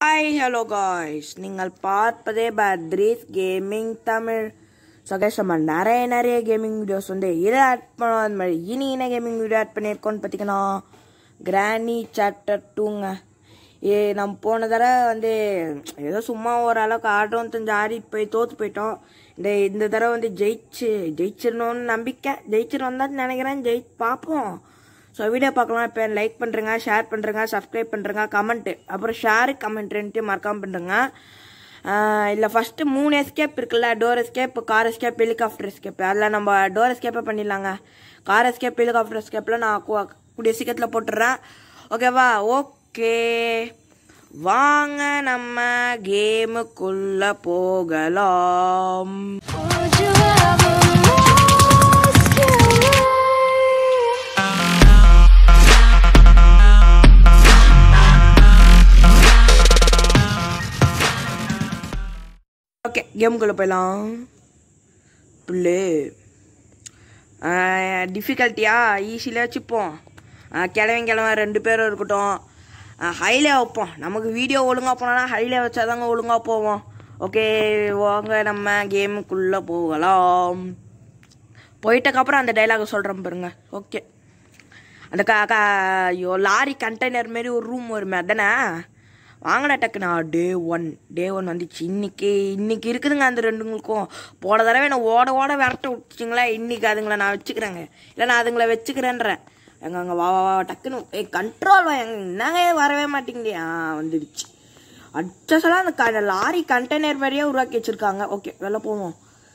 Hi hello guys நீங்கள் பார்ப்பதே Badri's gaming Tamil so guys நம்ம நிறைய நிறைய கேமிங் வீடியோஸ் வந்து இதை ஆட் பண்ணாத மாதிரி இனி என்ன கேமிங் வீடியோ ஆட் பண்ணியிருக்கோன்னு பார்த்தீங்கன்னா கிராணி சாப்டர் டூங்க ஏ நம்ம போன தடவை வந்து ஏதோ சும்மா ஓரளவுக்கு ஆடுறோம் தெரிஞ்சு ஆடிட்டு போய் தோற்று போயிட்டோம் இந்த இந்த தடவை வந்து ஜெயிச்சு ஜெயிச்சிடணும்னு நம்பிக்கை ஜெயிச்சிருவோம் தான் நினைக்கிறேன் ஜெயி பார்ப்போம் ஸோ வீடியோ பார்க்கலாம் இப்போ லைக் பண்ணுறேங்க ஷேர் பண்ணுறேங்க சப்ஸ்கிரைப் பண்ணுறேங்க கமெண்ட்டு அப்புறம் ஷேரு கமெண்ட் ரெண்டு மறக்காம பண்ணுறேங்க இல்லை ஃபஸ்ட்டு மூணு எஸ்கேப் இருக்குல்ல door escape car escape helicopter escape அதில் நம்ம டோர் எஸ்கேப்பே பண்ணிடலாங்க கார் எஸ்கேப் ஹெலிகாப்டர் எஸ்கேப்பில் நான் கூ- கூடிய சீக்கிரத்தில் போட்டுடுறேன் ஓகேவா ஓகே வாங்க நம்ம கேமுக்குள்ள போகலாம் Would you ever ask you? Okay கேமுக்குள்ளே போயிடலாம் பிள்ளை டிஃபிகல்ட்டியா ஈஸியில் வச்சுப்போம் கிழவன் கிழவன் ரெண்டு பேரும் இருக்கட்டும் ஹைலே வைப்போம் நமக்கு வீடியோ ஒழுங்காக போனோன்னா ஹைலே வச்சாதாங்க ஒழுங்காக போவோம் ஓகே வாங்க நம்ம கேமுக்குள்ளே போகலாம் போயிட்டக்கப்புறம் அந்த டைலாக் சொல்கிறேன் பாருங்க ஓகே அந்த க க ஐயோ லாரி கண்டெய்னர் மாரி ஒரு ரூம் வருமே அதானே வாங்கடா டக்குண்ணா டே ஒன் டே ஒன் வந்துச்சு இன்னைக்கு இன்னைக்கு இருக்குதுங்க அந்த ரெண்டுங்களுக்கும் போன தடவை நான் ஓட ஓட விரட்ட விட்டுச்சிங்களா இன்னைக்கு அதுங்களை நான் வச்சுக்கிறேங்க இல்லை நான் அதுங்களை வச்சுக்கிறேன்றேன் எங்க அங்கே வா வா வா டக்குன்னு ஏ கண்ட்ரோல் வா எங்க என்னங்க இது வரவே மாட்டேங்குது ஆ வந்துடுச்சு அட்ரஸ்லாம் அந்த க லாரி கண்டெய்னர் மாதிரியே உருவாக்கி வச்சுருக்காங்க ஓகே வெளில போவோம்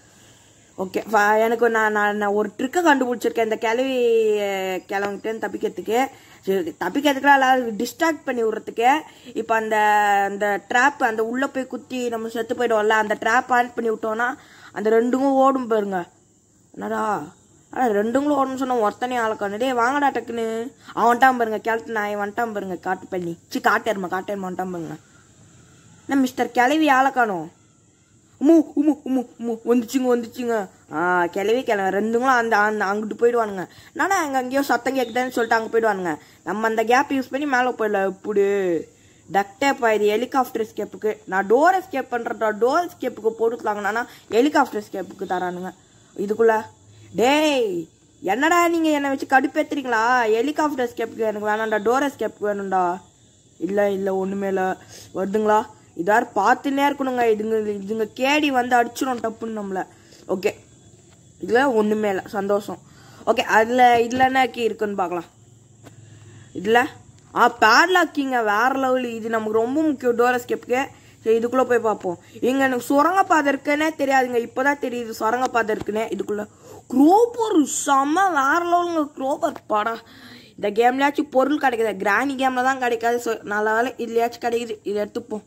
ஓகே எனக்கு நான் நான் நான் ஒரு ட்ரிக்கை கண்டுபிடிச்சிருக்கேன் இந்த கிளவி கிளம்பிட்டேன்னு தப்பிக்கிறதுக்கு சரி, தப்பிக்கிறதுக்குலாம் எல்லாரும் டிஸ்ட்ராக்ட் பண்ணி விட்றதுக்கு இப்போ அந்த அந்த ட்ராப் அந்த உள்ளே போய் குத்தி நம்ம செத்து போயிடுவோம்ல அந்த ட்ராப் ஆன் பண்ணி விட்டோம்னா அந்த ரெண்டுங்களும் ஓடும் பாருங்க என்னடா ஆனால் ரெண்டுங்களும் ஓடணும்னு சொன்னால் ஒருத்தனே ஆளக்கானு டேய் வாங்கடா டக்குன்னு அவன் வந்துட்டான் பாருங்க கிழட்டு நாய் வந்துட்டான் பாருங்க காட்டு பண்ணி சி காட்டேருமா காட்டேருமா வந்துட்டான் பாருங்க என்ன மிஸ்டர் கிளவி ஆளை காணோம் உமு உமு உமு உமு வந்துச்சுங்க வந்துச்சுங்க ஆ கிளவி கிளவி ரெண்டுங்களும் அந்த அந்த அங்கிட்டு போயிடுவானுங்க நானே அங்கே அங்கேயோ சத்தம் கேட்குதுன்னு சொல்லிட்டு அங்கே போயிடுவானுங்க நம்ம அந்த கேப் யூஸ் பண்ணி மேலே போயிடலாம் எப்படி டக்டேப்பா இது ஹெலிகாப்டர் எஸ்கேப்புக்கு நான் டோர் எஸ்கேப் பண்ணுறதா டோர் எஸ்கேப்புக்கு போட்டுக்கலாங்கண்ணா ஹெலிகாப்டர் எஸ்கேப்புக்கு தரானுங்க இதுக்குள்ள டேய் என்னடா நீங்கள் என்னை வச்சு கடுப்பேத்துறீங்களா ஹெலிகாப்டர் எஸ்கேப்புக்கு எனக்கு வேணாம்டா டோர் எஸ்கேப்புக்கு வேணும்டா இல்லை இல்லை ஒன்றுமே இல்லை வருதுங்களா இதார் பார்த்துன்னே இருக்கணுங்க இதுங்க இதுங்க கேடி வந்து அடிச்சிடும் டப்புன்னு நம்மளை ஓகே இதில் ஒன்றுமே இல்லை சந்தோஷம் ஓகே அதில் இதில் என்ன கீ இருக்குன்னு பார்க்கலாம் இதில் ஆ பேட்லாக்கிங்க வேற லெவல் இது நமக்கு ரொம்ப முக்கியம் டோர் எஸ்கேப்புக்கு சரி இதுக்குள்ளே போய் பார்ப்போம் இங்கே எனக்கு சுரங்கப்பாதை இருக்குன்னே தெரியாதுங்க இப்போ தான் தெரியுது சுரங்கப்பாதை இருக்குன்னே இதுக்குள்ளே க்ரோபர் செம்ம வேற லெவலுங்க க்ரோபர் பாடா இந்த கேம்லயாச்சும் பொருள் கிடைக்குது கிராணி கேமில் தான் கிடைக்காது ஸோ நல்ல வேலை இதுலையாச்சும் கிடைக்குது இதை எடுத்துப்போம்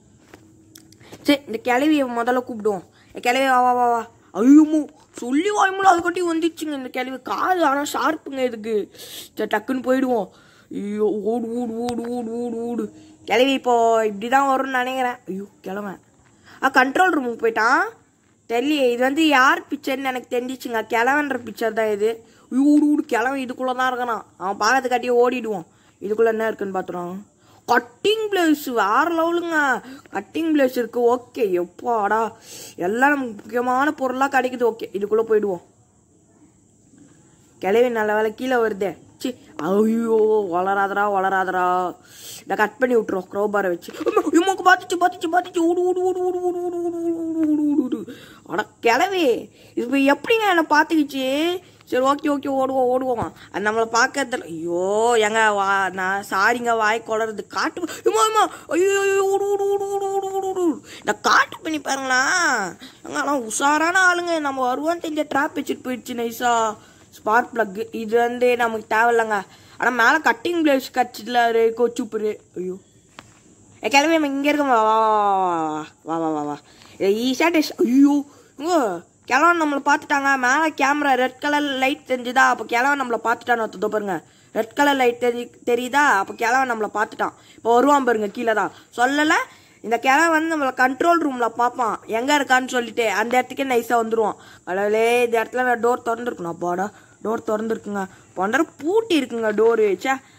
சரி இந்த கிளவியை முதல்ல கூப்பிடுவோம் இந்த கிளவி வா வா வா வா ஐயோமோ சொல்லி வாய்மூல அது கட்டி வந்துச்சுங்க இந்த கிளவி காது ஆனால் ஷார்ப்புங்க இதுக்கு சரி டக்குன்னு போயிடுவோம் ஐயோ ஓடு ஓடு ஓடு ஓடு ஓடு ஓடு கிளவி இப்போ இப்படி தான் வரும்னு நினைக்கிறேன் ஐயோ கிளம்ப ஆ கண்ட்ரோல் ரூமுக்கு போயிட்டான் தெரியலையே இது வந்து யார் பிக்சர்னு எனக்கு தெரிஞ்சிச்சுங்க கிழவன்ற பிக்சர் தான் இது ஐயோ, ஊடு ஊடு கிழவன் இதுக்குள்ளே தான் இருக்கான் அவன் பார்க்கறது காட்டியே ஓடிடுவோம் இதுக்குள்ளே என்ன இருக்குன்னு பார்த்துருவான் கட்டிங் பிளேஸ் வேற லெவலுங்க கட்டிங் பிளேஸ் இருக்கு ஓகே எப்பாடா எல்லாம் நமக்கு முக்கியமான பொருளாக கிடைக்குது ஓகே இதுக்குள்ளே போயிடுவோம் கிளவி நல்ல வேலை கீழே வருதே சி ஐயோ வளராதரா வளராதரா இதை கட் பண்ணி விட்டுரும் க்ரோபாரை வச்சு இம்முக்கு பார்த்துச்சு பார்த்துச்சு பார்த்துச்சு ஊடு ஊடு ஊடு ஊடு ஊடு ஊடு ஊடு ஊடு ஊடு ஊடு ஊடு அட கிளவி இப்போ எப்படிங்க என்னை பார்த்துக்கிச்சு சரி ஓகே ஓகே ஓடுவோம் ஓடுவோம் அது நம்மளை பார்க்கறதில்ல ஐயோ எங்க வா நான் சாரிங்க வாய் குளறது காட்டு இம்மா இம்மா ஐயோ ஐயோ, ஊடு ஊடு ஊடு ஊடு ஊடு ஊடு ஊடு ஊடு. இந்த காட்டு பண்ணி பாருங்களா அங்க ஆனால் உஷாரான ஆளுங்க நம்ம வருவோம் தெரிஞ்ச ட்ராப் வச்சுட்டு போயிடுச்சு நைஸா ஸ்பார்க் பிளக் இது வந்து நமக்கு தேவையில்லைங்க ஆனால் மேலே கட்டிங் பிளேஸ் கட்சியில் ரேக்கோ சூப்பரு ஐயோ ஏ கிளம்பி நம்ம இங்கே இருக்கோம் வா வா வா வா வா வா வா ஈஸியாக டெஸ்ட் ஐயோ இங்கோ கிழவன் நம்மளை பார்த்துட்டாங்க மேலே கேமரா ரெட் கலர் லைட் தெரிஞ்சுதா அப்போ கிழவன் நம்மளை பார்த்துட்டான்னு ஒருத்ததோ பாருங்க ரெட் கலர் லைட் தெரி தெரியுதா அப்போ கிழவன் நம்மளை பார்த்துட்டான் இப்போ வருவான் பாருங்க கீழே தான் சொல்லலை இந்த கிழவன் வந்து நம்மளை கண்ட்ரோல் ரூமில் பார்ப்பான் எங்கே இருக்கான்னு சொல்லிட்டு அந்த இடத்துக்கே நைஸாக வந்துருவான் கடவுளே இந்த இடத்துல டோர் திறந்துருக்கணும் அப்பாடா டோர் திறந்துருக்குங்க போன்ற பூட்டி இருக்குங்க டோரு ச்சே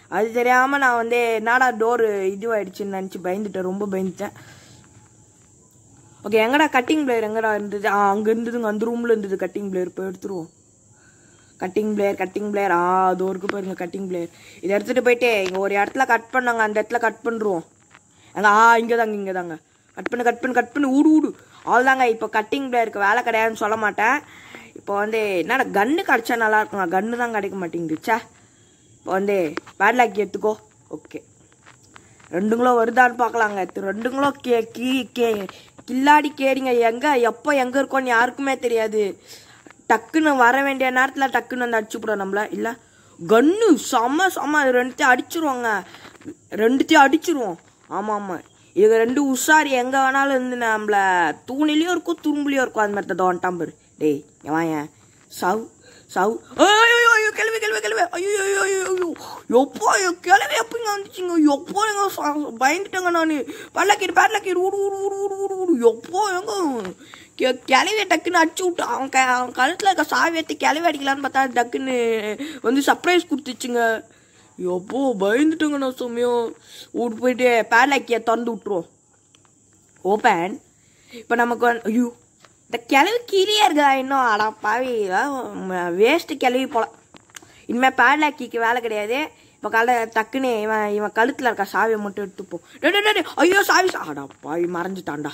அது தெரியாமல் நான் வந்து என்னடா டோரு இதுவாயிடுச்சுன்னு நினச்சி பயந்துட்டேன் ரொம்ப பயந்துட்டேன் ஓகே எங்கடா கட்டிங் பிளேயர் எங்கடா இருந்தது ஆ அங்கே இருந்ததுங்க அந்த ரூமில் இருந்தது கட்டிங் பிளேயர் போய் எடுத்துருவோம் கட்டிங் பிளேயர் கட்டிங் பிளேயர் ஆ அது இருக்கு பாருங்க கட்டிங் பிளேயர் இதை எடுத்துகிட்டு போயிட்டு இங்கே ஒரு இடத்துல கட் பண்ணாங்க அந்த இடத்துல கட் பண்ணுறோம் எங்க ஆ இங்கே தாங்க இங்கே தாங்க கட் பண்ணு கட் பண்ணு கட் பண்ணு ஊடு ஊடு அவ்வளோதாங்க இப்போ கட்டிங் பிளேயருக்கு வேலை கிடையாதுன்னு சொல்ல மாட்டேன் இப்போ வந்து என்னடா கன்று கிடச்சா நல்லா இருக்குங்க கன்று தான் கிடைக்க மாட்டேங்குது ச்சே இப்போ வந்து பேட்லாக்கி எடுத்துக்கோ ஓகே ரெண்டுங்களும் வருதான்னு பார்க்கலாங்க இது ரெண்டுங்களும் கே கீ கே கில்லாடி கேடிங்க எங்கே எப்போ எங்கே இருக்கோன்னு யாருக்குமே தெரியாது டக்குன்னு வர வேண்டிய நேரத்தில் டக்குன்னு வந்து அடிச்சுப்படும் நம்மள இல்லை கன்னு செம்ம செம்ம இது ரெண்டுத்தையும் அடிச்சிருவோங்க ரெண்டுத்தையும் அடிச்சிருவோம் ஆமாம் ஆமாம் இது ரெண்டு உஷாரி எங்கே வேணாலும் இருந்து நம்மள தூணிலையும் இருக்கும் துரும்புலையும் இருக்கும் அது மாதிரி தான் வந்துட்டான் பாரு டேய் வாயன் சவ் சவ் ஐயோ ஐயோ கிளவி கிளவி கிளவி ஐயோ ஐயோ ஐயோ ஐயோ எப்போ கிளவி எப்பங்க வந்துச்சுங்க எப்போ எங்க ச- பயந்துட்டேங்க நான் பல்லக்கீடு பேட்லக்கீடு ஊடு ஊடு ஊடு ஊடு ஊடு ஊடு எப்போ எங்க கெ- கிளவிய டக்குன்னு அடிச்சு விட்டு அவன் க அவன் கழுத்தில் இருக்க சாவி எடுத்து கிளவி அடிக்கலான்னு பார்த்தா டக்குன்னு வந்து சர்ப்ரைஸ் கொடுத்துச்சுங்க எப்போ பயந்துட்டேங்க நான் சமயம் வீட்டு போயிட்டு பேட்லாக்கியை திறந்து விட்டுருவோம் ஓப்பன் இப்போ நமக்கு வந்து ஐயோ இந்த கிளவி கீழே இருக்குதா இன்னும் அடா பாவி வேஸ்ட்டு கிளவி போல இனிமேல் பேட்லாக்கிக்கு வேலை கிடையாது இப்போ கால டக்குன்னு இவன் இவன் கழுத்தில் இருக்க சாவியை மட்டும் எடுத்துப்போம் டேய், டேய், டேய், டேய், ஐயோ சாவி சா- அடா பாவி மறைஞ்சிட்டான்டா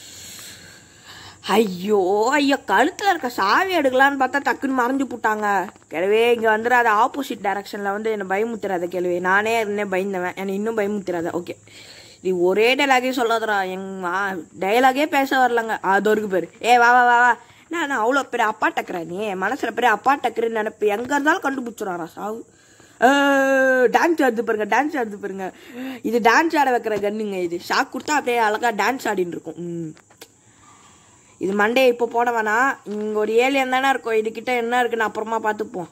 ஐயோ ஐயோ கழுத்தில் இருக்க சாவி எடுக்கலான்னு பார்த்தா டக்குன்னு மறைஞ்சு போட்டாங்க கிழவே இங்கே வந்துடாத ஆப்போசிட் டைரக்ஷனில் வந்து என்னை பயமுத்துறாத கிழவே நானே இருந்தேன் பயந்தவன் என்னை இன்னும் பயமுத்துறாத ஓகே இது ஒரே டைலாகே சொல்லாதடா எங் டைலாகே பேச வரலங்க அது ஒரு பேர் ஏ வா வா வா வா நான் நான் அவ்வளோ பெரிய அப்பா டக்குறேன் நீ மனசில் பெரிய அப்பா டக்குறேன்னு நினைப்பு எங்கே இருந்தாலும் கண்டுபிடிச்சிடுறாரா சாவு டான்ஸ் ஆடுது பாருங்க டான்ஸ் ஆடுது பாருங்க இது டான்ஸ் ஆட வைக்கிற கண்ணுங்க இது ஷாக் கொடுத்தா அப்படியே அழகா டான்ஸ் ஆடின்னு இருக்கும் ம் இது மண்டே இப்போ போட வேணாம் இங்கே ஒரு ஏலியன் தானே இருக்கும் இதுகிட்ட என்ன இருக்குன்னு அப்புறமா பார்த்துப்போம்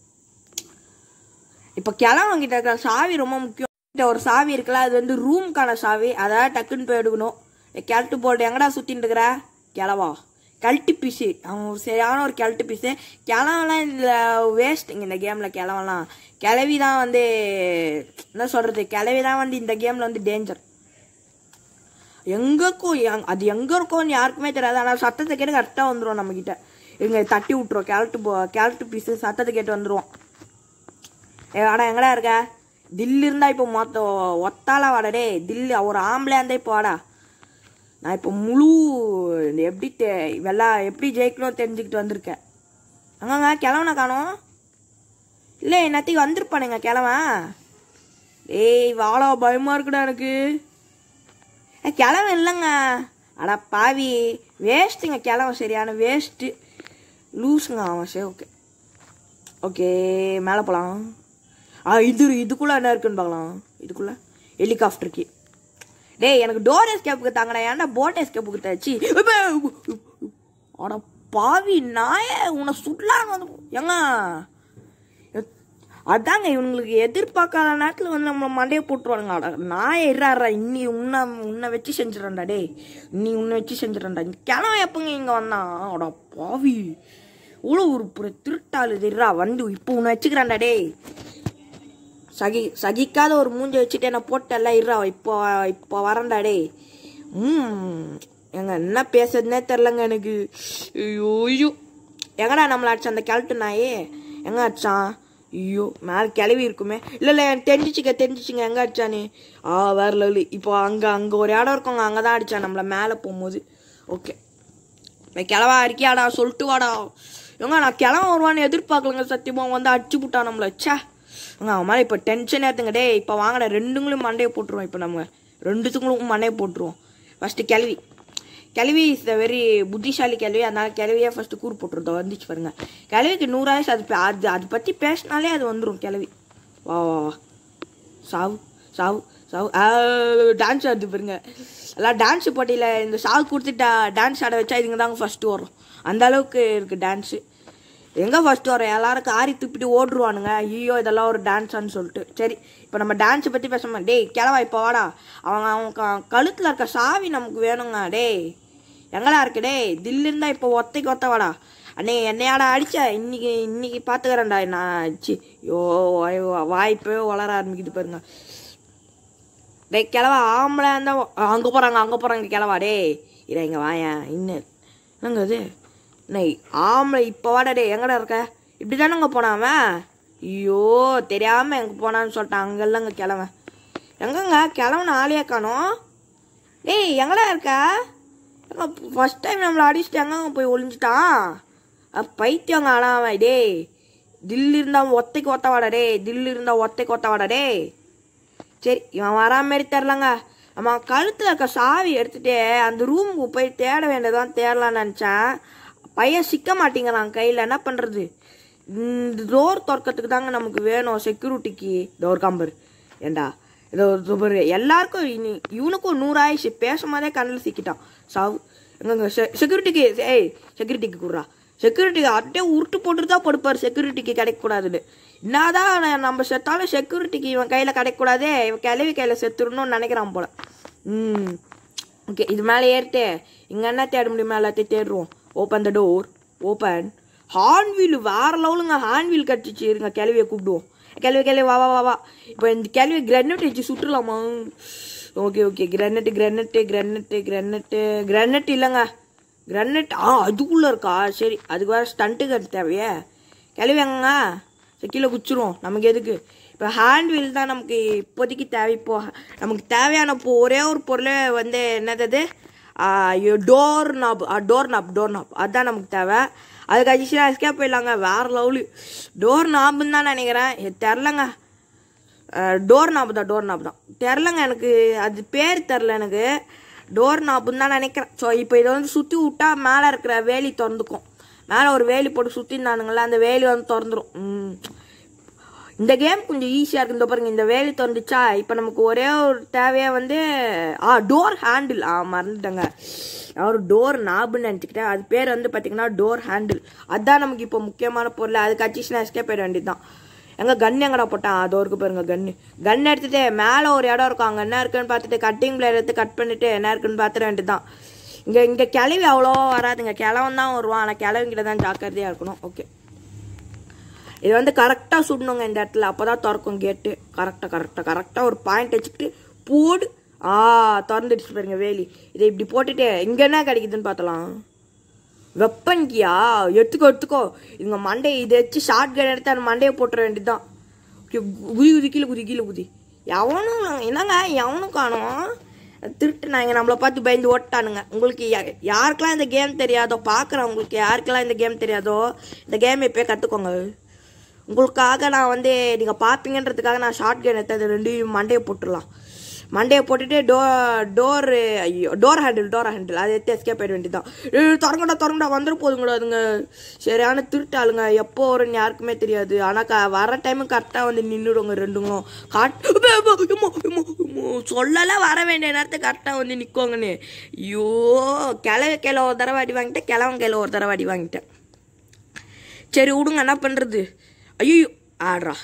இப்போ கிளம்ப கிட்ட இருக்கிற சாவி ரொம்ப முக்கியம் கிட்ட ஒரு சாவி இருக்குல்ல அது வந்து ரூம்க்கான சாவி அதாவது டக்குன்னு போய் எடுக்கணும் கெல்ட்டு போர்டு எங்கடா சுற்றின்னு இருக்கிற கிளவா கல்ட்டு பீஸு அவன் ஒரு சரியான ஒரு கெல்ட்டு பீஸு கிளவெல்லாம் இதில் வேஸ்ட்டுங்க இந்த கேமில் கிளவெல்லாம் கிளவி தான் வந்து என்ன சொல்கிறது கிளவி தான் வந்து இந்த கேமில் வந்து டேஞ்சர் எங்க இருக்கும் எங்- அது எங்க இருக்கும்னு யாருக்குமே தெரியாது ஆனால் சத்தத்தை கேட்டு கரெக்டாக வந்துடும் நம்ம கிட்ட இங்க தட்டி விட்டுரும் கேரட்டு போ கேரட்டு பீஸு சத்தத்தை கேட்டு வந்துருவோம் ஏ வாடா எங்கடா இருக்க தில்லு இருந்தா இப்போ மொத்த ஒத்தால வாடா டே தில்லு ஒரு ஆம்பளை இருந்தா இப்போ வாடா நான் இப்போ முழு இந்த எப்படி தெ- வெள்ளா எப்படி ஜெயிக்கணும் தெரிஞ்சுக்கிட்டு வந்திருக்கேன் அங்கங்க கிழவனை காணோம் இல்லை என்னத்துக்கு வந்திருப்பானுங்க கிழவன் ஏய் வாழா பயமா இருக்குடா எனக்கு ஏ, கிழவன் இல்லைங்க அட பாவி வேஸ்ட்டுங்க கிழவன் சரியான வேஸ்ட்டு லூஸுங்க அவன் சரி ஓகே ஓகே மேலே போகலாம் ஆ இது இதுக்குள்ளே என்ன இருக்குன்னு பார்க்கலாம் இதுக்குள்ளே ஹெலிகாப்டருக்கு டேய் எனக்கு டோர் எஸ்கேப்புக்கு தாங்கடா ஏன்டா போட் எஸ்கேப்புக்கு தாச்சு அட பாவி நாயே உன்னை சுடலான்னு வந்து ஏங்க எத்- அதாங்க இவங்களுக்கு எதிர்பார்க்காத நேரத்தில் வந்து நம்ம மண்டையை போட்டுருவானுங்க அட நான் இறாரா இன்னி உன்னை உன்னை வச்சு செஞ்சிடறேன்டா டேய் நீ உன்னை வச்சு செஞ்சிடறேன்டா இந்த கிழமை எப்பங்க இங்கே வந்தான் அட பாவி இவ்வளோ ஒரு புற திருட்டாளு இருறா வந்து இப்போ உன்னை வச்சுக்கிறான்டா டேய் சகி சகிக்காத ஒரு மூஞ்ச வச்சுட்டு என்ன போட்டல இருறா இப்போ இப்போ வரேன்டா டேய் ம் எங்க என்ன பேசுறதுனே தெரிலங்க எனக்கு ஐயோ ஐயோ எங்கடா நம்மள அடிச்சான் அந்த கிழட்டு நாயே எங்க அடிச்சான் ஐயோ மேலே கிளவி இருக்குமே இல்லை இல்லை எனக்கு தெரிஞ்சிச்சுங்க தெரிஞ்சிச்சுங்க எங்கே அடிச்சானே ஆ வேற லெவலு இப்போ அங்கே அங்கே ஒரு இடம் இருக்குங்க அங்கே தான் அடிச்சான் நம்மளை மேலே போகும்போது ஓகே நான் கிளவா இருக்கியாடா சொல்லிட்டு வாடா ஏங்க நான் கிளம்ப வருவான்னு எதிர்பார்க்கலங்க சத்தியமா அவன் வந்து அடிச்சு விட்டான் நம்மள ச்சே ஏங்க அவன் மேலே இப்போ டென்ஷன் ஏற்றுங்க டே இப்போ வாங்கடா ரெண்டுங்களும் மண்டையை போட்டுருவோம் இப்போ நம்ம ரெண்டுத்துங்களும் மண்டையை போட்டுருவோம் ஃபஸ்ட்டு கிளவி கிளவி இஸ் த வெரி புத்திசாலி கிளவி அதனால கிளவியே ஃபஸ்ட்டு கூறு போட்டுருந்தோம் வந்துச்சு பாருங்க கிளவிக்கு நூறாயிரம் அது பே- அது அதை பற்றி பேசினாலே அது வந்துடும் கிளவி வா வா வா சாவு சாவு சாவு டான்ஸ் ஆடுது பாருங்க எல்லாம் டான்ஸ் போட்டியில் இந்த சாவு கொடுத்துட்டா டான்ஸ் ஆட வச்சா இதுங்க தாங்க ஃபஸ்ட்டு வரும் அந்த அளவுக்கு இருக்குது டான்ஸு எங்கே ஃபஸ்ட்டு வரும் எல்லாரும் காரி துப்பிட்டு ஓடுருவானுங்க ஐயோ இதெல்லாம் ஒரு டான்ஸான்னு சொல்லிட்டு சரி இப்போ நம்ம டான்ஸை பற்றி பேசாம டேய் கிளவா இப்போ வாடா அவங்க அவங்க க- கழுத்தில் இருக்க சாவி நமக்கு வேணுங்க டேய் எங்கடா இருக்கு டேய் தில்லு இருந்தா இப்போ ஒத்தைக்கு ஒத்த வாடா அண்ணே என்னையாடா அடிச்ச இன்னைக்கு இன்னைக்கு பார்த்துக்கிறேன்டா நான் சி யோ வாய்ப்பே வளர ஆரம்பிக்குது பாருங்க டேய் கிளவா ஆம்பளை இருந்தா அங்கே போகிறாங்க அங்கே போகிறாங்க கிளவா டேய் இதை இங்கே வாயேன் இன்னும் என்னங்க இது நை ஆம்பளை இப்போ வாடா டேய் எங்கடா இருக்க இப்படி தானேங்க போனாவன் ஐயோ தெரியாமல் எங்கே போனான்னு சொல்லிட்டான் அங்கே இல்லைங்க கிளவன் எங்கங்க கிளவன ஆளையே காணோம் டேய் எங்கடா இருக்க எங்க ஃபர்ஸ்ட் டைம் நம்மளை அடிச்சுட்டு எங்கங்க போய் ஒளிஞ்சிட்டான் அ, பைத்தியங்க ஆனால் அவன் டேய் தில்லு இருந்தா ஒத்தைக்கு ஒத்த வாடா டேய் தில்லு இருந்தா ஒத்தைக்கு ஒத்த வாடா டேய் சரி இவன் வரா மாதிரி தெரிலங்க நம்ம கழுத்தில் இருக்க சாவி எடுத்துட்டு அந்த ரூமுக்கு போய் தேட வேண்டியதான் தேடலாம்னு நினச்சேன் பையன் சிக்க மாட்டேங்கிறான் கையில் என்ன பண்ணுறது இந்த டோர் திறக்கிறதுக்கு தாங்க நமக்கு வேணும் செக்யூரிட்டிக்கு டோர் காம்பர் ஏண்டா இதோ இதோ பாரு எல்லாருக்கும் இனி இவனுக்கும் நூறாயிடுச்சு பேசும்போதே கண்ணில் சிக்கிட்டான் சாவு எங்கங்க செக்யூரிட்டிக்கு ஏய் செக்யூரிட்டிக்கு குடுறா செக்யூரிட்டிக்கு அப்படியே உருட்டு போட்டுட்டு தான் படுப்பார் செக்யூரிட்டிக்கு கிடைக்கக்கூடாதுன்னு என்னதான் நான் நம்ம செத்தாலும் செக்யூரிட்டிக்கு இவன் கையில் கிடைக்கக்கூடாதே இவன் கிளவி கையில் செத்துடணும்னு நினைக்கிறான் போல ம் ஓகே இது மேலே ஏறிட்டு இங்கே என்ன தேட முடியுமா எல்லாத்தையும் தேடுறோம் open the door open horn wheel வேற லெவலுங்க ஹார்ன் வீல் கட்டிச்சு இருங்க கிளவியை கூப்பிடுவோம் கிளவி கிளவி வா வா வா வா இப்போ இந்த கிளவி கிரனட் வச்சு சுட்டுலாமா ஓகே ஓகே கிரனட் கிரனட்டு கிரனட்டு கிரனட்டு கிரனட் இல்லைங்க கிரனட் ஆ அதுக்குள்ளே இருக்கா சரி அதுக்கு வேறு ஸ்டண்ட்டு கட்டு தேவையே கிளவி எங்க சரி, கீழே குச்சிரும் நமக்கு எதுக்கு இப்போ ஹேண்ட் வீல் தான் நமக்கு இப்போதைக்கு தேவை இப்போ நமக்கு தேவையான இப்போ ஒரே ஒரு பொருள் வந்து என்னது door knob door knob door knob அதுதான் நமக்கு தேவை அதுக்கு அடிச்சுனா எஸ்கேப் போயிடலாங்க வேற லெவலு டோர் நாப்புன்னு தான் நினைக்கிறேன் இது தெரிலங்க டோர் நாப் தான் டோர் நாப் தான் தெரிலங்க எனக்கு அது பேர் தெரில எனக்கு டோர் நாப்புன்னு தான் நினைக்கிறேன் ஸோ இப்போ இதை வந்து சுற்றி விட்டா மேலே இருக்கிற வேலி திறந்துக்கும் மேலே ஒரு வேலி போட்டு சுற்றிருந்தானுங்கள அந்த வேலி வந்து திறந்துரும் ம். இந்த கேம் கொஞ்சம் ஈஸியாக இருக்கு இந்த பாருங்க இந்த வேலி திறந்துச்சா இப்போ நமக்கு ஒரே ஒரு தேவையாக வந்து ஆ டோர் ஹேண்டில் ஆ மறந்துட்டேங்க நான் ஒரு டோர் நாபுன்னு நினச்சிக்கிட்டேன் அது பேர் வந்து பார்த்தீங்கன்னா டோர் ஹேண்டில் அதுதான் நமக்கு இப்போ முக்கியமான பொருள் அதுக்கு அச்சிச்சுனா எஸ்கே போயிட வேண்டியது தான் எங்க கன் எங்கடா போட்டான் அதோ இருக்கு பாருங்க கன்னு கன் எடுத்துட்டு மேலே ஒரு இடம் இருக்கும் அங்கே என்ன இருக்குன்னு பார்த்துட்டு கட்டிங் பிளேயர் எடுத்து கட் பண்ணிட்டு என்ன இருக்குன்னு பார்த்துட வேண்டியது தான் இங்கே இங்கே கிளவி அவ்வளோ வராதுங்க கிழவன் தான் வருவான் ஆனால் கிழவங்கிட்ட தான் ஜாக்கிரதையாக இருக்கணும் ஓகே இது வந்து கரெக்டாக சுடணுங்க இந்த இடத்துல அப்போ தான் திறக்கும் கேட்டு கரெக்டாக கரெக்டாக கரெக்டாக ஒரு பாயிண்ட் வச்சுக்கிட்டு போடு ஆ திறந்துடுச்சு பாருங்க வேலி இதை இப்படி போட்டுட்டு இங்கே என்ன கிடைக்குதுன்னு பார்த்தலாம் வெப்பன் கியா எடுத்துக்கோ எடுத்துக்கோ இவங்க மண்டை இதை வச்சு ஷார்ட் கன் எடுத்து அந்த மண்டையை போட்டுற வேண்டியதுதான் கு- குதி குதி கீழே குதி கீழே குதி எவனும் என்னங்க எவனும் காணோம் திருட்டுனாங்க நம்மளை பார்த்து பயந்து ஓட்டானுங்க உங்களுக்கு யா- யாருக்கெல்லாம் இந்த கேம் தெரியாதோ பார்க்குறவங்களுக்கு யாருக்கெல்லாம் இந்த கேம் தெரியாதோ இந்த கேம் இப்போயே கற்றுக்கோங்க உங்களுக்காக நான் வந்து நீங்கள் பார்ப்பீங்கன்றதுக்காக நான் ஷார்ட் கன் எடுத்து அது ரெண்டையும் மண்டையை போட்டுடலாம் மண்டையை போட்டுட்டு டோ டோர் ஐயோ டோர் ஹேண்டில் டோர் ஹேண்டில் அதை எடுத்து எஸ்கேப் ஆயிட வேண்டியதான் ஏய் திறங்கடா திறங்கடா வந்துட போதுங்கடா அதுங்க சரியான திருட்டாளுங்க எப்போ வரும்னு யாருக்குமே தெரியாது ஆனால் க வர டைமு கரெக்டாக வந்து நின்றுடுங்க ரெண்டுங்களும் காட்டு சொல்லலாம் வர வேண்டிய நேரத்துக்கு கரெக்டாக வந்து நிற்கோங்கன்னு ஐயோ கிளவு கிள ஒரு தடவை அடி வாங்கிட்டேன் கிளவன் கிள ஒரு தடவை அடி வாங்கிட்டேன் சரி விடுங்க என்ன பண்ணுறது ஐயோ ஆடுறா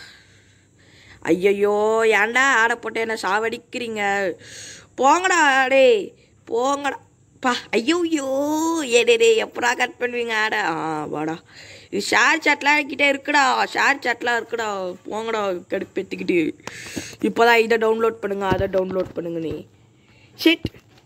ஐயையோ ஏன்டா ஆடை போட்டு என்ன சாவடிக்கிறீங்க போங்கடா டேய் போங்கடா பா ஐயோயோ ஏடே டே எப்படா கட் பண்ணுவீங்க ஆடை ஆ வாடா இது ஷேர் சாட்லாம் என்கிட்ட இருக்குடா ஷேர் சாட்லாம் இருக்குடா போங்கடா கடுப்பெத்துக்கிட்டு இப்போதான் இதை டவுன்லோட் பண்ணுங்க அதை டவுன்லோட் பண்ணுங்க நீ ஷிட்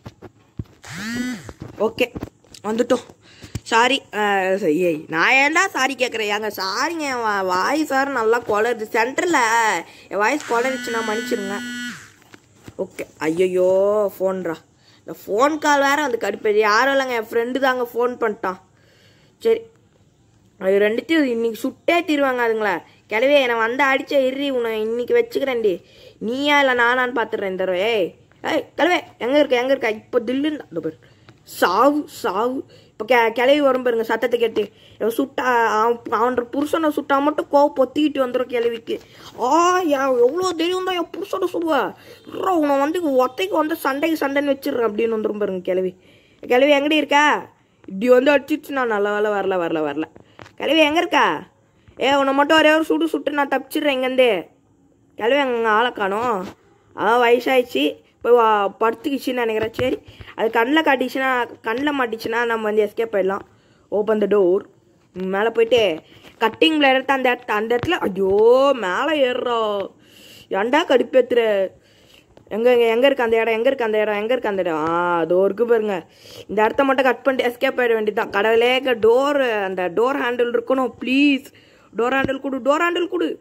ஓகே வந்துட்டோம் சாரி ஏய் நான் ஏன்டா சாரி கேட்குறேன் ஏங்க சாரிங்க என் வா- வாய்ஸ் வேறு நல்லா குளருது சென்டரில் என் வாய்ஸ் குளருச்சுன்னா மன்னிச்சிருங்க ஓகே ஐயையோ ஃபோன்ரா இந்த ஃபோன் கால் வேறு வந்து கடுப்பது யாரும் இல்லைங்க என் ஃப்ரெண்டு தாங்க ஃபோன் பண்ணிட்டான் சரி அது ரெண்டுத்தையும் இன்னைக்கு சுட்டே தீருவாங்க அதுங்களா கிளவே என்னை வந்து அடிச்ச இறி உன்னை இன்னைக்கு வச்சுக்கிறேன்டி நீயா இல்லை நானான்னு பார்த்துடுறேன் இந்த தடவை. ஏய் ஏய் கிளவே எங்கே இருக்க எங்கே இருக்க இப்போ தில்லுன்னு இந்த பாரு சாவு சாவு இப்போ கெ கிளவி வரும் பாருங்க சத்தத்தை கேட்டு இவன் சுட்டா அவன் அவன் புருஷனை சுட்டா மட்டும் கோவ பொத்திக்கிட்டு வந்துடும் கிளவிக்கு ஆ என் எவ்வளோ தெரியும் தான் என் புருஷனை சுடுவா இருடா, உன்னை வந்து ஒத்தைக்கு வந்து சண்டைக்கு சண்டைன்னு வச்சிடுறேன் அப்படின்னு வந்துடும் பாருங்க கிளவி கிளவி எங்கடி இருக்கா இப்படி வந்து அடிச்சிச்சு நான் நல்ல வேலை வரல வரல வரல கிளவி எங்கே இருக்கா ஏ உன்னை மட்டும் ஒரே ஒரு சுடு சுட்டு நான் தப்பிச்சிடுறேன் இங்கேருந்து கிளவி அங்கே ஆளை காணோம் அதான் வயசாயிடுச்சு போய் வா- படுத்துக்கிச்சுன்னு நினைக்கிறேன் சரி அது கண்ணில் காட்டிச்சுன்னா கண்ணில் மாட்டிச்சுன்னா நம்ம வந்து எஸ்கேப் போயிடலாம் ஓப்பன் த டோர் மேலே போயிட்டு கட்டிங் பிளேயர் எடுத்து அந்த இடத்த அந்த இடத்துல ஐயோ மேலே ஏறுறா ஏன்டா கடுப்பேத்துற எங்க எங்க எங்க இருக்கு அந்த இடம் எங்க இருக்கு அந்த இடம் எங்க இருக்கு அந்த இடம் ஆ அதோ இருக்கு பாருங்க இந்த இடத்த மட்டும் கட் பண்ணிட்டு எஸ்கேப் ஆயிட வேண்டியதுதான் கடவுளே டோர் அந்த டோர் ஹேண்டில் இருக்கணும் ப்ளீஸ் டோர் ஹேண்டில் கொடு டோர் ஹேண்டில் கொடு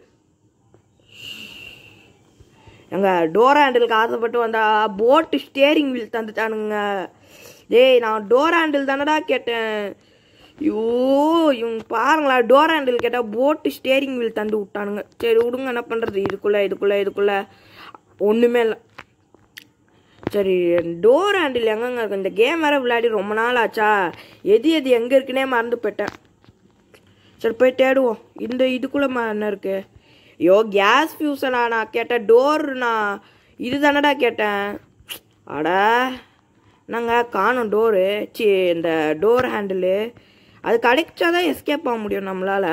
எங்க டோர் ஹேண்டிலுக்கு ஆசைப்பட்டு வந்தா போட்டு ஸ்டேரிங் வீல் தந்துட்டானுங்க டேய் நான் டோர் ஹேண்டில் தானடா கேட்டேன் ஐயோ இவங்க பாருங்களா டோர் ஹேண்டில் கேட்டால் போட்டு ஸ்டேரிங் வீல் தந்து விட்டானுங்க சரி விடுங்க என்ன பண்ணுறது இதுக்குள்ளே இதுக்குள்ளே இதுக்குள்ளே ஒன்றுமே இல்லை சரி டோர் ஹேண்டில் எங்கங்க இருக்கு இந்த கேம் வேற விளையாடி ரொம்ப நாள் ஆச்சா எது எது எங்கே இருக்குன்னே மறந்து போயிட்டேன் சரி போய் தேடுவோம் இந்த இதுக்குள்ளே என்ன இருக்கு ஐயோ கேஸ் ஃபியூஸனா நான் கேட்டேன் டோர் நான் இது தானடா கேட்டேன் அடா நாங்கள் காணும் டோரு சி இந்த டோர் ஹேண்டிலு அது கிடைச்சாதான் எஸ்கேப் ஆக முடியும் நம்மளால்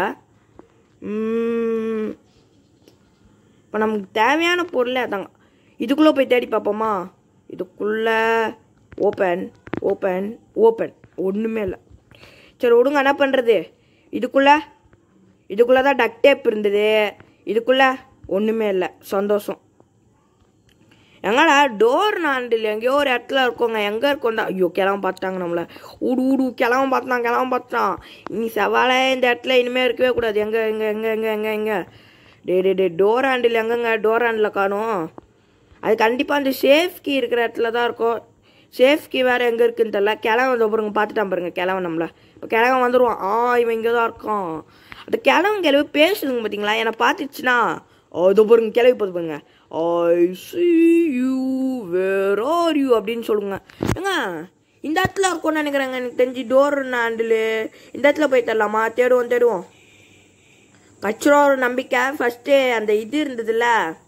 இப்போ நமக்கு தேவையான பொருளே அதாங்க இதுக்குள்ளே போய் தேடி பார்ப்போமா இதுக்குள்ளே ஓப்பன் ஓப்பன் ஓப்பன் ஒன்றுமே இல்லை சரி விடுங்க என்ன பண்ணுறது இதுக்குள்ளே இதுக்குள்ளே தான் டக் டேப் இருந்தது இதுக்குள்ளே ஒன்றுமே இல்லை சந்தோஷம் எங்கடா டோர் நாண்டில் எங்கேயோ ஒரு இடத்துல இருக்கோங்க எங்கே இருக்கோண்டா ஐயோ கிளம்ப பார்த்துட்டாங்க நம்மளை ஊடு ஊடு கிளம்ப பார்த்தான் கிளம்ப பார்த்தான் நீ செவாலே இந்த இடத்துல இனிமேல் இருக்கவே கூடாது எங்கே எங்கே எங்கே எங்கே எங்கே எங்கே டே டே டே டோர் ஹேண்டில் எங்கங்க டோர் ஹேண்டில் காணும் அது கண்டிப்பாக அந்த சேஃப் கீ இருக்கிற இடத்துல தான் இருக்கும் சேஃப் கீ வேறு எங்கே இருக்குன்னு தெரில கிழவன் வந்து பாருங்க பார்த்துட்டான் பாருங்க கிழவன் நம்மளை இப்போ கிழவன் வந்துடுவான் ஆ இவன் இங்கே தான் இருக்கான் அந்த கிழவன் கிழவு பேசுதுங்க பார்த்தீங்களா என்னை பார்த்துச்சுன்னா இதோ பாருங்க கிளவி பார்த்து பாருங்க I see you where are you அப்படின்னு சொல்லுங்க ஏங்க இந்த இடத்துல இருக்கும்னு நினைக்கிறேங்க எனக்கு தெரிஞ்சு டோர் ஹேண்டிலு இந்த இடத்துல போய் தரலாமா தேடுவோம் தேடுவோம் கச்சுரோ ஒரு நம்பிக்கை ஃபர்ஸ்ட்டு அந்த இது இருந்ததுல்ல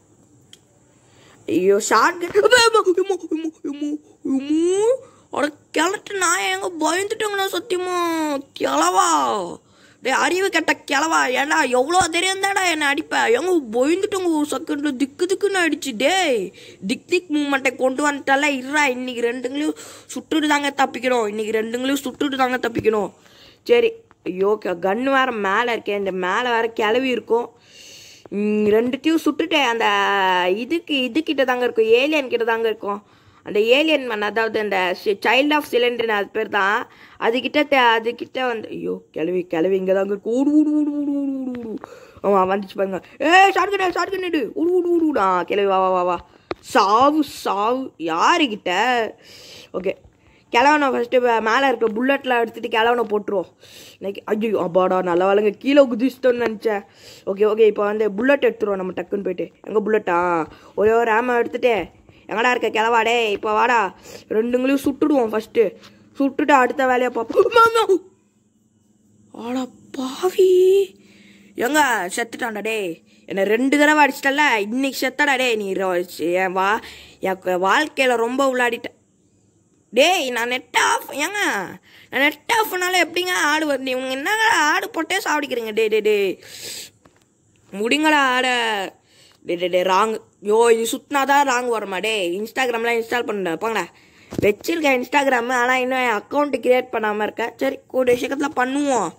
ஐயோ ஷார்ட் அட கிளட்டு நான் எங்க பயந்துட்டேங்கண்ணா சத்தியமா கிளவா டேய் அறிவு கெட்ட கிளவா ஏன்டா எவ்வளோ தெரியும் தாடா என்னை அடிப்ப எங்க பயந்துட்டோங்க ஒரு செகண்ட்ல திக்கு திக்குன்னு அடிச்சு டேய் திக் திக் மூமெண்ட்டை கொண்டு வந்துட்டால இருறா இன்னைக்கு ரெண்டுங்களையும் சுட்டுட்டு தாங்க தப்பிக்கணும் இன்னைக்கு ரெண்டுங்களையும் சுட்டுட்டு தாங்க தப்பிக்கணும் சரி ஐயோ கன்று வேற மேலே இருக்கேன் இந்த மேலே வேற கிளவி இருக்கும் ம், ரெண்டுத்தையும் சுட்டுட்டேன் அந்த இதுக்கு இதுக்கிட்ட தாங்க இருக்கும் ஏலியன் கிட்ட தாங்க இருக்கும் அந்த ஏலியன் மன் அதாவது அந்த சைல்ட் ஆஃப் சிலிண்டர் அது பேர் தான் அதுக்கிட்ட தே- அதுக்கிட்ட வந்து ஐயோ கிளவி கிளவி இங்கே தாங்க இருக்கு ஊடு ஊடு ஊடு ஊடு ஊடு ஊடு ஊடு ஆமாம் வந்துச்சு பாருங்க ஏ ஷார்ட் கண்ணு ஷார்ட் கண்ணு ஊடு ஊடு ஊடு ஊடு ஆ கிளவி வா வா வா வா சாவு சாவு யாருக்கிட்ட ஓகே கிழவனை ஃபஸ்ட்டு மேலே இருக்க புல்லட்டில் எடுத்துகிட்டு கிழவனை போட்டுருவோம் இன்னைக்கு ஐயோ அப்பாடா நல்ல வேலைங்க கீழே குதிச்சிட்டோன்னு நினச்சேன் ஓகே ஓகே இப்போ வந்து புல்லட் எடுத்துருவோம் நம்ம டக்குன்னு போயிட்டு எங்கே புல்லட்டா ஒரே ஒரு ஆமை எடுத்துட்டு எங்கடா இருக்க கிளவாடே இப்போ வாடா ரெண்டுங்களையும் சுட்டுடுவோம் ஃபஸ்ட்டு சுட்டுட்டு அடுத்த வேலையை பார்ப்போம் ஆடா பாவி எங்க செத்துட்டான்டா டேய் என்னை ரெண்டு தடவை அடிச்சிட்டல இன்னைக்கு செத்தடா டேய் நீ ரொ- என் வா என் வாழ்க்கையில் ரொம்ப விளையாடிட்ட டேய் நான் நெட் ஆஃப் ஏங்க நான் நெட் ஆஃப்னால எப்படிங்க ஆடு வருது இவங்க என்னங்க ஆடு போட்டே சாப்பிடிக்கிறீங்க டே டே டே முடிங்களா ஆட டே டே டே ராங் யோ இது சுத்தினாதான் ராங் வருமா டே இன்ஸ்டாகிராம்லாம் இன்ஸ்டால் பண்ண போங்கடா வச்சிருக்கேன் இன்ஸ்டாகிராமு ஆனால் இன்னும் என் அக்கௌண்ட் கிரியேட் பண்ணாமல் இருக்கேன் சரி கூடிய சீக்கிரத்தில் பண்ணுவோம்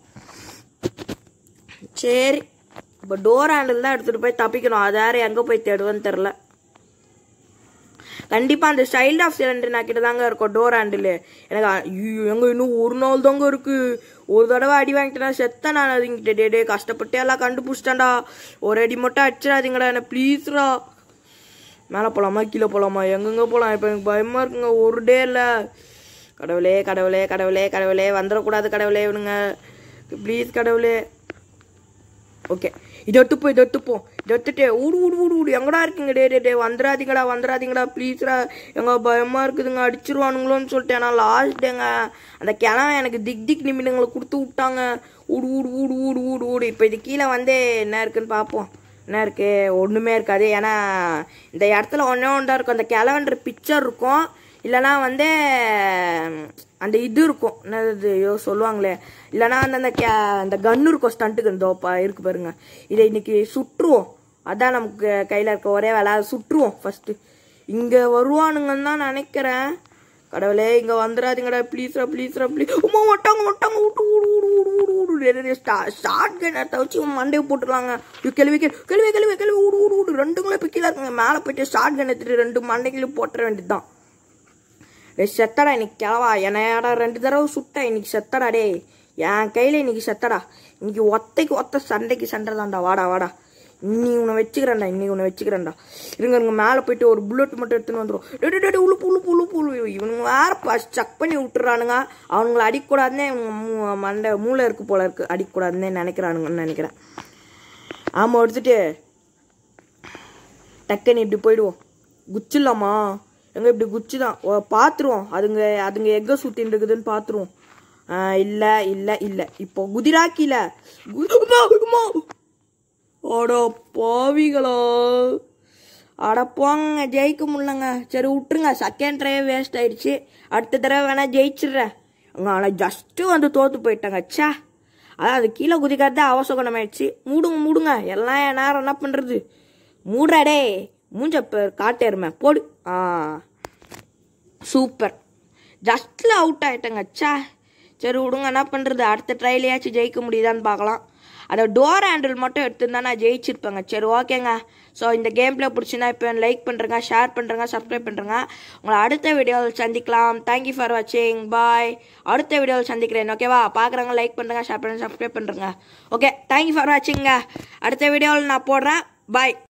சரி இப்போ டோர் ஹேண்டில் தான் எடுத்துகிட்டு போய் தப்பிக்கணும் அது யார் எங்கே போய் தேடுவேன்னு தெரில கண்டிப்பாக அந்த சைல்ட் ஆஃப் சிலிண்டர் நான் கிட்ட தாங்க இருக்கும் டோர் ஹேண்டில் எனக்கு ஐயோ எங்க இன்னும் ஒரு நாள் தாங்க இருக்கு ஒரு தடவை அடி வாங்கிட்டேன்னா செத்த நான் அதுங்கிட்ட டே டே கஷ்டப்பட்டு எல்லாம் கண்டுபிடிச்சிட்டேன்டா ஒரு அடி மட்டும் அடிச்சிடாதீங்கடா என்ன ப்ளீஸ்ரா மேலே போகலாமா கீழே போகலாமா எங்கெங்க போகலாம் இப்போ எனக்கு பயமாக இருக்குங்க ஒரு டே இல்லை கடவுளே கடவுளே கடவுளே கடவுளே வந்துடக்கூடாது கடவுளே இவனுங்க ப்ளீஸ் கடவுளே ஓகே இதை எடுத்துப்போம் இதை எடுத்துப்போம் இதை எடுத்துட்டு ஊடு ஊடு ஊடு ஊடு எங்கடா இருக்கீங்க டே டே டே வந்துடாதீங்கடா வந்துடாதீங்கடா ப்ளீஸ்ரா எங்க பயமா இருக்குதுங்க அடிச்சிருவானுங்களோன்னு சொல்லிட்டு நான் லாஸ்ட் டேங்க அந்த கிழமை எனக்கு திக் திக் நிமிடங்களை கொடுத்து விட்டாங்க ஊடு ஊடு ஊடு ஊடு ஊடு ஊடு இப்போ இது கீழே வந்து என்ன இருக்குன்னு பார்ப்போம் என்ன இருக்கு ஒன்றுமே இருக்காது ஏன்னா இந்த இடத்துல ஒன்றே ஒன்றா இருக்கும் அந்த கிழவன்ற பிக்சர் இருக்கும் இல்லைனா வந்து அந்த இது இருக்கும் என்னது ஐயோ சொல்லுவாங்களே இல்லைனா அந்த அந்த கே அந்த கன்னு இருக்கும் ஸ்டண்ட்டுக்கு இந்த பா இருக்கு பாருங்க இதை இன்னைக்கு சுற்றுவோம் அதான் நமக்கு கையில் இருக்க ஒரே வேலை அதை சுற்றுவோம் ஃபஸ்ட்டு இங்கே வருவானுங்கன்னு தான் நினைக்கிறேன் கடவுளே இங்கே வந்துடாதீங்கடா ப்ளீஸ்ரா ப்ளீஸ்ரா ப்ளீஸ் உமா ஒட்டாங்க ஒட்டாங்க விட்டு ஊடு ஊடு ஊடு ஊடு ஊடு ஷார்ட் கண்ணத்தை வச்சு இவன் மண்டையை போட்டுருவாங்க ஐயோ, கிளவி கிளவி கிளவி கிளவி கிளவி ஊடு ஊடு ஊடு ரெண்டுங்களும் இப்போ கீழே இருக்குங்க மேலே போயிட்டு ஷார்ட் கன் எடுத்துட்டு ரெண்டு மண்டைகளையும் போட்டுற வேண்டியதுதான் டேய் செத்தடா இன்னைக்கு கிளவா என்னடா ரெண்டு தடவை சுட்டா இன்னைக்கு செத்தடா டேய் என் கையில் இன்னைக்கு செத்தடா இன்னைக்கு ஒத்தைக்கு ஒத்த சண்டைக்கு சண்டை தான்டா வாடா வாடா இன்னி உன்னை வச்சுக்கிறேன்டா இன்னைக்கு உன்னை வச்சுக்கிறேன்டா இருங்க இருங்க மேலே போயிட்டு ஒரு புல்லட் மட்டும் எடுத்துன்னு வந்துடும் டே டே, டே உழுப்பு உழுப்பு உழுப்பு உழு இவனுங்க வேற பஸ் சக் பண்ணி விட்டுறானுங்க அவனுங்களை அடிக்கக்கூடாதுன்னே இவனுங்க மூ- மண்டை மூளை இருக்கு போல இருக்கு அடிக்கக்கூடாதுன்னே நினைக்கிறானுங்கன்னு நினைக்கிறேன் ஆமாம் எடுத்துட்டு டக்குன்னு இப்படி போயிடுவோம் குச்சிடலாமா எங்க இப்படி குச்சி தான் பார்த்துருவோம் அதுங்க அதுங்க எங்கே சுற்றின்னு இருக்குதுன்னு பார்த்துருவோம் இல்லை இல்லை இல்லை இப்போ குதிராக்கில அட பாவிகளோ அட போங்க ஜெயிக்க முடியலங்க சரி விட்டுருங்க செகண்ட் ட்ரைவே வேஸ்ட் ஆயிடுச்சு அடுத்த தடவை வேணா ஜெயிச்சிடுறேன் அங்க ஆனால் ஜஸ்ட்டு வந்து தோத்து போயிட்டாங்க ச்சே அதான் அது கீழே குதிக்காத அவசகுணம் ஆயிடுச்சு மூடுங்க மூடுங்க எல்லாம் என் நேரம் என்ன பண்ணுறது மூடுறா டேய் மூஞ்ச பேர் காட்டேருமே போடு ஆ சூப்பர் ஜஸ்ட்டில் அவுட் ஆயிட்டேங்க ச்சே சரி விடுங்க என்ன பண்ணுறது அடுத்த ட்ரைலையாச்சும் ஜெயிக்க முடியுதான்னு பார்க்கலாம் அதை டோர் ஹேண்டில் மட்டும் எடுத்துருந்தா நான் ஜெயிச்சிருப்பேங்க சரி ஓகேங்க ஸோ இந்த கேம் பிளே பிடிச்சிருந்தா இப்போ லைக் பண்ணுறேங்க ஷேர் பண்ணுறேங்க சப்ஸ்கிரைப் பண்ணுறேங்க உங்களை அடுத்த வீடியோவில் சந்திக்கலாம் தேங்க்யூ ஃபார் வாட்சிங் பாய் அடுத்த வீடியோவில் சந்திக்கிறேன் ஓகேவா பார்க்குறவங்க லைக் பண்ணுறேங்க ஷேர் பண்ணுங்க சப்ஸ்கிரைப் பண்ணுறேங்க ஓகே தேங்க்யூ ஃபார் வாட்சிங்க அடுத்த வீடியோவில் நான் போடுறேன் பாய்